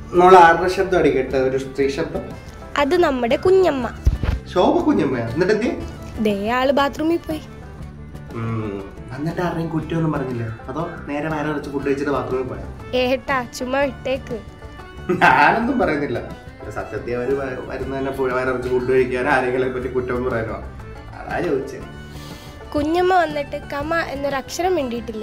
നമ്മൾ ആരുടെ ശബ്ദം അടിക്കട്ടെ ഒരു സ്ത്രീ ശബ്ദം അത് നമ്മുടെ കുഞ്ഞമ്മ ശോഭ കുഞ്ഞമ്മ എന്നിട്ട് എന്തി ദേ ആള് ബാത്റൂമിൽ പോയി എന്നിട്ട് ആരുടെയും കുറ്റമൊന്നും പറഞ്ഞില്ല അതോ നേരെ വയറ് വെച്ച് ഫുഡ് കഴിച്ചിട്ട് ബാത്റൂമിൽ പോയാ ഏട്ടാ ചുമ്മാ വിട്ടേക്ക് ഞാനൊന്നും പറയുന്നില്ല സത്യത്തിൽ അവര് വ- വരുന്നതന്നെ ഫു- വയറിറച്ച് ഫുഡ് കഴിക്കാനോ ആരെങ്കിലും പറ്റി കുറ്റം പറയാനോ അതാ ചോദിച്ചത് കുഞ്ഞമ്മ വന്നിട്ട് കമ എന്നൊരു അക്ഷരം വേണ്ടിയിട്ടില്ല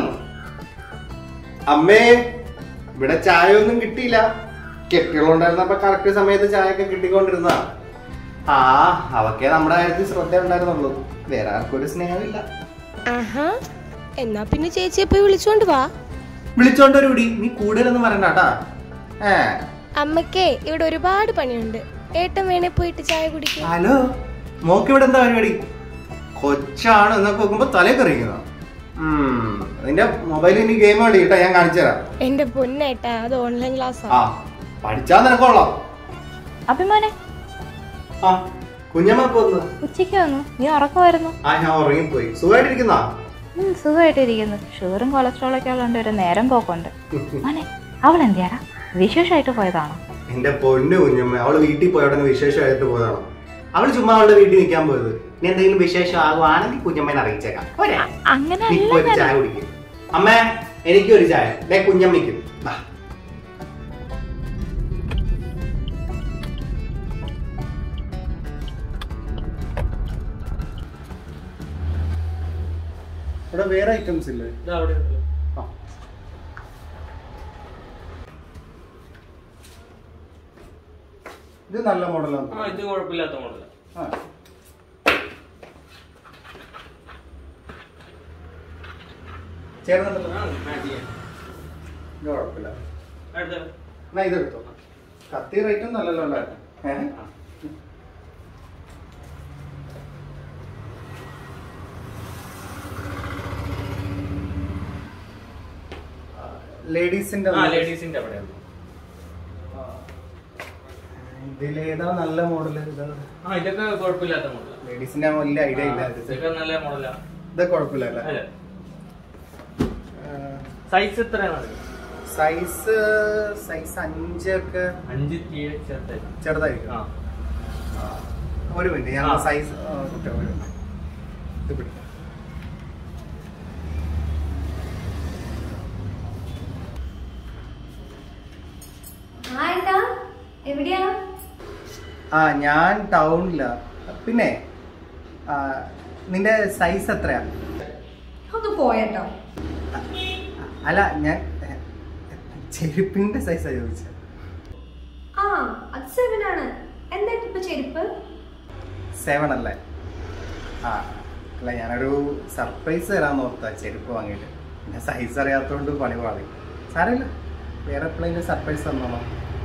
അമ്മേ ഇവിടെ ചായ ഒന്നും കിട്ടിയില്ല കെട്ടികളുണ്ടായിരുന്നപ്പോ കറക്റ്റ് സമയത്ത് ചായ ഒക്കെ കിട്ടിക്കൊണ്ടിരുന്ന ആ അവക്കേ നമ്മുടെ കാര്യത്തിൽ ശ്രദ്ധ ഉണ്ടായിരുന്നുള്ളൂ വേറെ ആർക്കും ഒരു സ്നേഹമില്ല ആഹാ എന്നാ പിന്നെ ചേച്ചിയെ പോയി വിളിച്ചോണ്ട് വാ വിളിച്ചോണ്ടൊരു വിടി നീ കൂടുതലൊന്നും പറയണ്ട കേട്ടാ ഏ അമ്മക്കേ ഇവിടെ ഒരുപാട് പണിയുണ്ട് ഏട്ടൻ വേണേ പോയിട്ട് ചായ കുടിക്കും ഹലോ മോക്ക് ഇവിടെ എന്താ പരിപാടി കൊച്ചാണ് എന്നൊക്കെ നോക്കുമ്പോ തലേ കറിയുന്ന നിന്റെ മൊബൈലിൽ ഇനി ഗെയിം കളി കേട്ടോ ഞാൻ കാണിച്ചു തരാം എന്റെ പൊന്നേട്ടാ അത് ഓൺലൈൻ ക്ലാസ്സാ ആ പഠിച്ചാ നിനക്കൊള്ളാം അഭിമാനെ ആ കുഞ്ഞമ്മ ഇപ്പൊ വന്നു ഉച്ചയ്ക്ക് വന്നു നീ ഉറക്കമായിരുന്നു ആ ഞാൻ ഉറങ്ങിപ്പോയി സുഖമായിട്ടിരിക്കുന്ന ഉം, സുഖമായിട്ടിരിക്കുന്നു ഷുഗറും കൊളസ്ട്രോളും ഒക്കെ ഉള്ളതുകൊണ്ട് ഒരു നേരം പോക്കുണ്ട് മോനെ അവൾ എന്തിയാടാ വിശേഷമായിട്ട് പോയതാണോ എന്റെ പൊന്നു കുഞ്ഞമ്മ അവള് വീട്ടിൽ പോയ ഉടനെ വിശേഷമായിട്ട് പോയതാണ് അവള് ചുമ്മാ അവളുടെ വീട്ടിൽ നിൽക്കാൻ പോയത് ഇനി എന്തെങ്കിലും വിശേഷം ആകുവാണെങ്കിൽ കുഞ്ഞമ്മേനെ അറിയിച്ചേക്കാം പോരെ? അങ്ങനെ നീ അല്ല പോയി ഒരു ചായ കുടിക്കും അമ്മേ എനിക്കൊരു ചായ ദേ കുഞ്ഞമ്മയ്ക്കും ദാ. ഇവിടെ വേറെ ഐറ്റംസ് ഇല്ലേ ആ. ഇത് നല്ല മോഡലാണ് ആ ഇത് കുഴപ്പമില്ലാത്ത മോഡല ആ. ചേർന്നുണ്ടല്ലോ ഇത് കുഴപ്പമില്ല എന്നാ ഇതെടുത്തോ കത്തി റേറ്റ് ഒന്നും അല്ലല്ലോ അല്ലേ ഏഹ് ലേഡീസിന്റെ ആ ലേഡീസിന്റെ അവിടെ ഇതിലേതാ നല്ല മോഡൽ ഇതാ ആ ഇതൊക്കെ കുഴപ്പമില്ലാത്ത മോഡല ലേഡീസിന്റെ വലിയ ഐഡിയ ഇല്ല ഇത് ഇതൊക്കെ നല്ല മോഡലാ ഇത് കുഴപ്പമില്ല അല്ലേ അല്ലേ സൈസ് എത്രയാണ് സൈസ് സൈസ് അഞ്ചൊക്കെ അഞ്ച് തീരെ ചെറുതായി ചെറുതായിരിക്കും ആ ഒരു മിനിറ്റ് ഞാൻ ആ. സൈസ് ഒരു മിനിറ്റ് ഇത് പിടിക്കാം ആ ഏട്ടാ എവിടെയാ ആ ഞാൻ ടൗണിലാ പിന്നെ ആ, നിന്റെ സൈസ് എത്രയാ ഒന്ന് പോയേട്ടോ അല്ല ഞാൻ ചെരുപ്പിന്റെ സൈസാ ചോദിച്ചത് ആ അത് സെവൻ ആണ് എന്തായിട്ട് ഇപ്പൊ ചെരുപ്പ് സെവൻ അല്ലേ ആ അല്ല ഞാനൊരു സർപ്രൈസ് തരാന്ന് ഓർത്താ ചെരുപ്പ് വാങ്ങിയിട്ട് പിന്നെ സൈസ് അറിയാത്തതുകൊണ്ട് പണി പാടി സാരമില്ല വേറെ എപ്പോഴെങ്കിലും സർപ്രൈസ് തന്നോളാം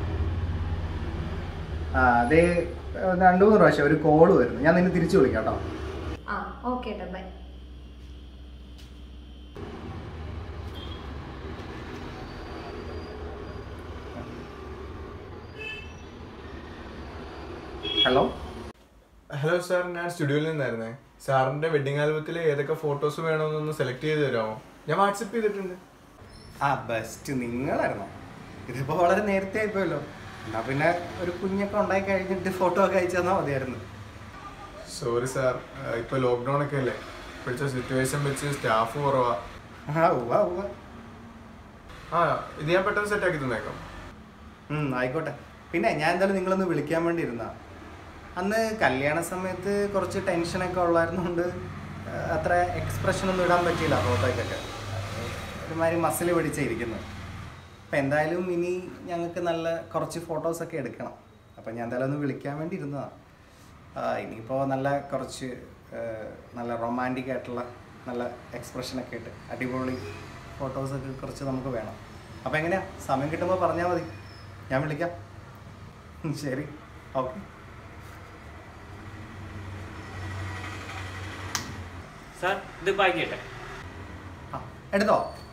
ആ അതേ രണ്ടു മൂന്ന് പ്രാവശ്യം ഒരു കോള് വരുന്നു ഞാൻ നിന്നെ തിരിച്ചു വിളിക്കാം കേട്ടോ ആ ഓക്കെ ഏട്ടാ ബൈ ഹലോ ഹലോ സാർ ഞാൻ സ്റ്റുഡിയോയിൽ നിന്നായിരുന്നേ സാറിന്റെ വെഡിങ് ആൽബത്തിൽ ഏതൊക്കെ ഫോട്ടോസ് വേണമെന്നൊന്ന് സെലക്ട് ചെയ്ത് തരാമോ ഞാൻ വാട്സപ്പ് ചെയ്തിട്ടുണ്ട് ആ ബെസ്റ്റ് നിങ്ങളായിരുന്നോ ഇതിപ്പോ വളരെ നേരത്തെ ആയിപ്പോയല്ലോ എന്നാ പിന്നെ ഒരു കുഞ്ഞൊക്കെ ഉണ്ടായി കഴിഞ്ഞിട്ട് ഫോട്ടോ ഒക്കെ അയച്ചു തന്നാൽ മതിയായിരുന്നു സോറി സാർ ഇപ്പൊ ലോക്ക്ഡൗൺ ഒക്കെ അല്ലേ ഇപ്പോഴത്തെ സിറ്റുവേഷൻ വെച്ച് സ്റ്റാഫ് കുറവാ ആ ഉവ്വ ഉവ്വ ആ ഇത് ഞാൻ പെട്ടെന്ന് സെറ്റ് ആക്കി തന്നേക്കാം ഉം, ആയിക്കോട്ടെ പിന്നെ ഞാൻ എന്തായാലും നിങ്ങളൊന്ന് വിളിക്കാൻ വേണ്ടി ഇരുന്നാ അന്ന് കല്യാണ സമയത്ത് കുറച്ച് ടെൻഷനൊക്കെ ഉള്ളായിരുന്നുകൊണ്ട് ആ, അത്ര എക്സ്പ്രഷൻ ഒന്നും ഇടാൻ പറ്റിയില്ല ഫോട്ടോയ്ക്കൊക്കെ ഒരുമാതിരി മസിൽ പിടിച്ചിരിക്കുന്നു അപ്പം എന്തായാലും ഇനി ഞങ്ങൾക്ക് നല്ല കുറച്ച് ഫോട്ടോസൊക്കെ എടുക്കണം അപ്പം ഞാൻ എന്തായാലും ഒന്ന് വിളിക്കാൻ വേണ്ടി ഇരുന്നതാണ് ഇനിയിപ്പോൾ നല്ല കുറച്ച് ആ, നല്ല റൊമാൻറ്റിക് ആയിട്ടുള്ള നല്ല എക്സ്പ്രഷനൊക്കെ ഇട്ട് അടിപൊളി ഫോട്ടോസൊക്കെ കുറച്ച് നമുക്ക് വേണം അപ്പോൾ എങ്ങനെയാ സമയം കിട്ടുമ്പോൾ പറഞ്ഞാൽ മതി ഞാൻ വിളിക്കാം ഉം, ശരി ഓക്കെ സാർ ഇത് പാക്ക് ചെയ്യട്ടെ ആ എടുത്തോ